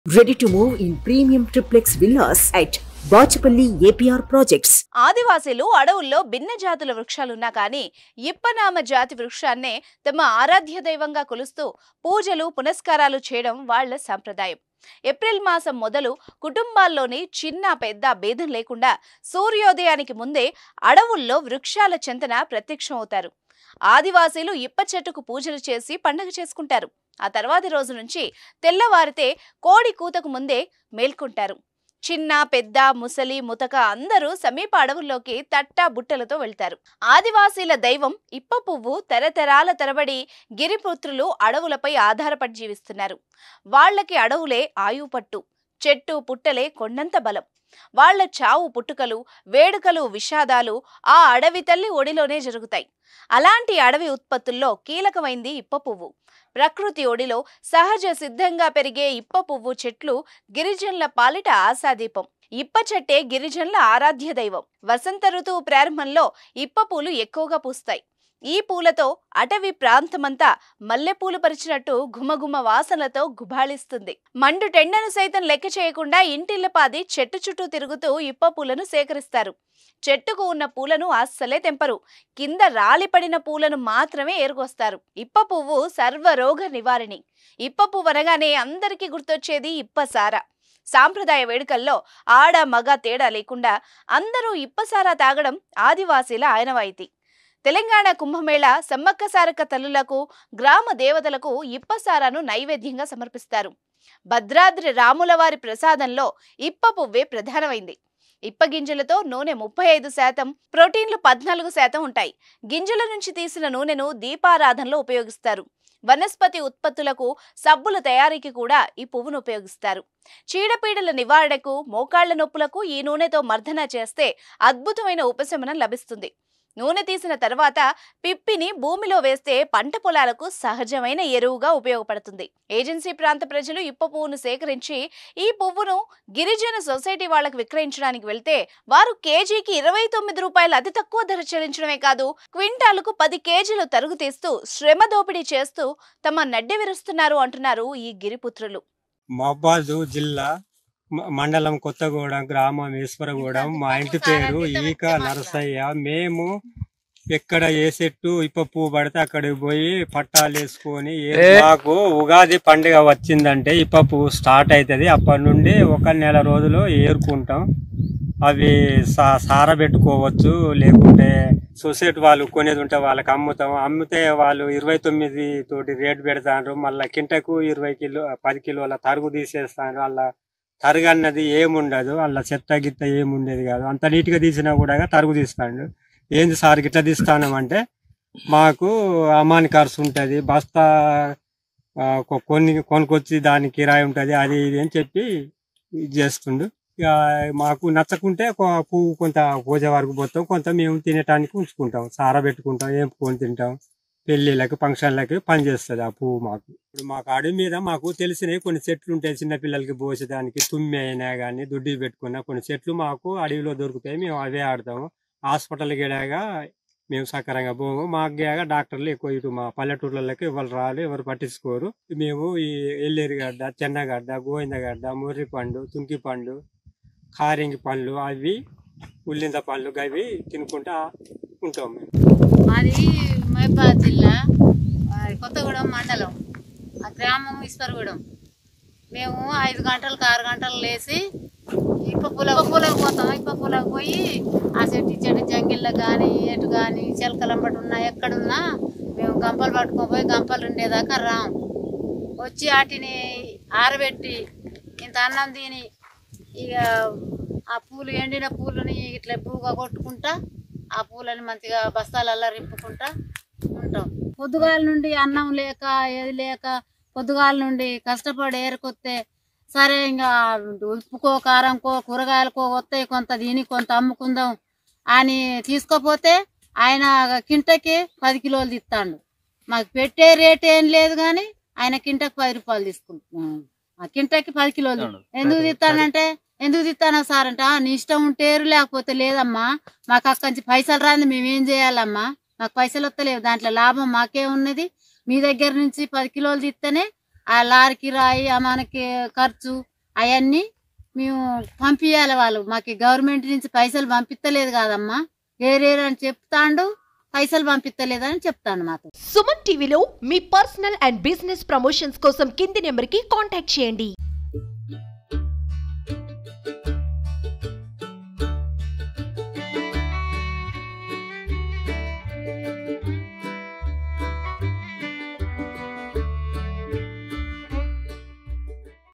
Ready to move in premium triplex villas at Bachapalli APR Projects. ఆదివాసీలు అడవుల్లో భిన్న జాతుల వృక్షాలున్నా కానీ ఇప్పనామ జాతి వృక్షాన్నే తమ ఆరాధ్య దైవంగా కొలుస్తూ పూజలు పునస్కారాలు చేయడం వాళ్ళ సంప్రదాయం ఏప్రిల్ మాసం మొదలు కుటుంబాల్లోని చిన్న పెద్ద భేదం లేకుండా సూర్యోదయానికి ముందే అడవుల్లో వృక్షాల చెంతన ప్రత్యక్షమవుతారు ఆదివాసీలు ఇప్ప చెట్టుకు పూజలు చేసి పండగ చేసుకుంటారు ఆ తర్వాతి రోజు నుంచి తెల్లవారితే కోడి కూతకు ముందే మేల్కొంటారు చిన్న పెద్ద ముసలి ముతక అందరూ సమీప అడవుల్లోకి తట్టా బుట్టలతో వెళ్తారు ఆదివాసీల దైవం ఇప్ప పువ్వు తరతరాల తరబడి గిరిపుత్రులు అడవులపై ఆధారపడి జీవిస్తున్నారు వాళ్ళకి అడవులే ఆయుపట్టు చెట్టు పుట్టలే కొండంత బలం వాళ్ళ చావు పుట్టుకలు వేడుకలు విషాదాలు ఆ అడవి తల్లి ఒడిలోనే జరుగుతాయి అలాంటి అడవి ఉత్పత్తుల్లో కీలకమైంది ఇప్ప పువ్వు ప్రకృతి ఒడిలో సహజ సిద్ధంగా పెరిగే ఇప్ప పువ్వు చెట్లు గిరిజనుల పాలిట ఆశాదీపం ఇప్ప చెట్టే గిరిజనుల ఆరాధ్య దైవం వసంత ఋతువు ప్రారంభంలో ఇప్ప పూలు ఎక్కువగా పూస్తాయి ఈ పూలతో అటవీ ప్రాంతమంతా మల్లెపూలు పరిచినట్టు ఘుమఘుమ వాసనలతో గుబాళిస్తుంది మండు టెండను సైతం లెక్క చేయకుండా ఇంటిల్లపాది చెట్టు చుట్టూ తిరుగుతూ ఇప్ప పూలను సేకరిస్తారు చెట్టుకు ఉన్న పూలను అస్సలే తెంపరు కింద రాలిపడిన పూలను మాత్రమే ఏరుకొస్తారు ఇప్ప పువ్వు సర్వరోగ నివారిణి ఇప్ప పువ్వు అనగానే అందరికీ గుర్తొచ్చేది ఇప్ప సార సాంప్రదాయ వేడుకల్లో ఆడ మగ తేడా లేకుండా అందరూ ఇప్పసారా తాగడం ఆదివాసీల ఆయనవాయితీ తెలంగాణ కుంభమేళ సమ్మక్క సారక్క తల్లులకు గ్రామ దేవతలకు ఇప్పసారాను నైవేద్యంగా సమర్పిస్తారు భద్రాద్రి రాములవారి ప్రసాదంలో ఇప్ప పువ్వే ప్రధానమైంది ఇప్ప గింజలతో నూనె ముప్పై ఐదు శాతం ప్రోటీన్లు పద్నాలుగు శాతం ఉంటాయి గింజల నుంచి తీసిన నూనెను దీపారాధనలో ఉపయోగిస్తారు వనస్పతి ఉత్పత్తులకు సబ్బుల తయారీకి కూడా ఈ పువ్వును ఉపయోగిస్తారు చీడపీడల నివారణకు మోకాళ్ల నొప్పులకు ఈ నూనెతో మర్దన చేస్తే అద్భుతమైన ఉపశమనం లభిస్తుంది నూనె తీసిన తర్వాత పిప్పిని భూమిలో వేస్తే పంట పొలాలకు సహజమైన ఎరువుగా ఉపయోగపడుతుంది ఏజెన్సీ ప్రాంత ప్రజలు ఇప్ప పువ్వును సేకరించి ఈ పువ్వును గిరిజన సొసైటీ వాళ్ళకు విక్రయించడానికి వెళ్తే వారు కేజీకి ఇరవై తొమ్మిది రూపాయలు అతి తక్కువ ధర చెల్లించడమే కాదు క్వింటాలకు పది కేజీలు తరుగు తీస్తూ శ్రమ దోపిడీ చేస్తూ తమ నడ్డి విరుస్తున్నారు అంటున్నారు ఈ గిరిపుత్రులు మహబాదు జిల్లా మ- మండలం కొత్తగూడెం గ్రామం ఈశ్వరగూడెం మా ఇంటి పేరు ఈక నరసయ్య మేము ఎక్కడ ఏ చెట్టు ఇప్ప పువ్వు పడితే అక్కడికి పోయి పట్టాలు వేసుకొని ఏ- మాకు ఉగాది పండుగ వచ్చిందంటే ఇప్ప పువ్వు స్టార్ట్ అవుతుంది అప్పటి నుండి ఒక నెల రోజులు ఏరుకుంటాం అవి సా సారబెట్టుకోవచ్చు లేకుంటే సొసైటీ వాళ్ళు కొనేది ఉంటే వాళ్ళకి అమ్ముతాం అమ్మితే వాళ్ళు ఇరవై తొమ్మిది తోటి రేటు పెడతారు మళ్ళీ కింటకు ఇరవై కిలో పది కిలోల తరుగు తీసేస్తాను వాళ్ళ తరుగు అన్నది ఏముండదు వాళ్ళ చెత్త గిత్త ఏముండేది కాదు అంత నీట్గా తీసినా కూడా తరుగు తీస్తాడు ఏంది సార్ గిట్ల తీస్తానంటే మాకు అమాని ఖర్చు ఉంటుంది బస్తా ఆ, కొ- కొన్ని కొనుక్కొచ్చి దాని కిరాయి ఉంటుంది అది ఇది అని చెప్పి ఇది చేస్తుండు ఇక మాకు నచ్చకుంటే కొ- పువ్వు కొంత పూజ వరకు పోతాం కొంత మేము తినటానికి ఉంచుకుంటాం సారా పెట్టుకుంటాం ఏంపుకొని తింటాం పెళ్ళిళ్ళకి ఫంక్షన్లకి పని చేస్తుంది ఆ పువ్వు మాకు ఇప్పుడు మాకు అడవి మీద మాకు తెలిసినవి కొన్ని చెట్లు ఉంటాయి చిన్నపిల్లలకి పోసేదానికి తుమ్మి అయినా కానీ దుడ్డి పెట్టుకున్నా కొన్ని చెట్లు మాకు అడవిలో దొరుకుతాయి మేము అవే ఆడతాము హాస్పిటల్ గేడాగా మేము సక్రంగా పోము మాకు గేగా డాక్టర్లు ఎక్కువ ఇటు మా పల్లెటూర్లకి ఎవరు రాలు ఎవరు పట్టించుకోరు మేము ఈ ఎల్లేరుగడ్డ చెన్నగడ్డ గోవిందగడ్డ ముర్రి పండు తుంకి పండు కారింగి పండ్లు అవి ఉల్లింద పండ్లు అవి తినుకుంటా ఉంటాం మేము మాది మహబాద్ జిల్లా ఆ, కొత్తగూడెం మండలం ఆ గ్రామం ఈశ్వరగూడెం మేము ఐదు గంటలకు ఆరు గంటలు లేచి ఇప్ప పూల పూలకు పోతాం ఇప్ప పూలకు పోయి ఆ చెట్టు ఈ చెట్టు జంగిల్లో కానీ ఎటు కానీ చిలకలంబటి ఉన్నా ఎక్కడున్నా మేము గంపలు పట్టుకొని పోయి గంపలు ఉండేదాకా రాం వచ్చి వాటిని ఆరబెట్టి ఇంత అన్నం తిని ఇక ఆ పూలు ఎండిన పూలని ఇట్లా పూగా కొట్టుకుంటా ఆ పూలని మంచిగా బస్తాలల్లో రింపుకుంటా ఉంటాం పొద్దుగాల నుండి అన్నం లేక ఏది లేక పొద్దుగాల నుండి కష్టపడి ఏరుకొస్తే సరే ఇంకా ఉప్పుకో కారంకో కూరగాయలకో వస్తాయి కొంత దీని కొంత అమ్ముకుందాం అని తీసుకోపోతే ఆయన కింటకి పది కిలోలు తీస్తాడు మాకు పెట్టే రేట్ ఏం లేదు కానీ ఆయన కింటకి పది రూపాయలు తీసుకుంటున్నాం ఆ కింటకి పది కిలోలు ఎందుకు తీస్తానంటే ఎందుకు తీస్తానా సార్ అంటే "ఆ, నీ ఇష్టం ఉంటేరు లేకపోతే లేదమ్మా మాకు అక్కడి నుంచి పైసలు రాని మేమేం చేయాలమ్మా మాకు పైసలు వస్తలేవు దాంట్లో లాభం మాకే ఉన్నది మీ దగ్గర నుంచి పది కిలోలు తీస్తేనే ఆ లారీకి రాయి ఆ మనకి ఖర్చు అవన్నీ మేము పంపించాలి వాళ్ళు మాకు గవర్నమెంట్ నుంచి పైసలు పంపిస్తలేదు కాదమ్మా ఏరేరు అని చెప్తాండు పైసలు పంపిస్తలేదని చెప్తాను మాతో సుమన్ టీవీలో మీ పర్సనల్ అండ్ బిజినెస్ ప్రమోషన్స్ కోసం కింది నెంబర్కి కాంటాక్ట్ చేయండి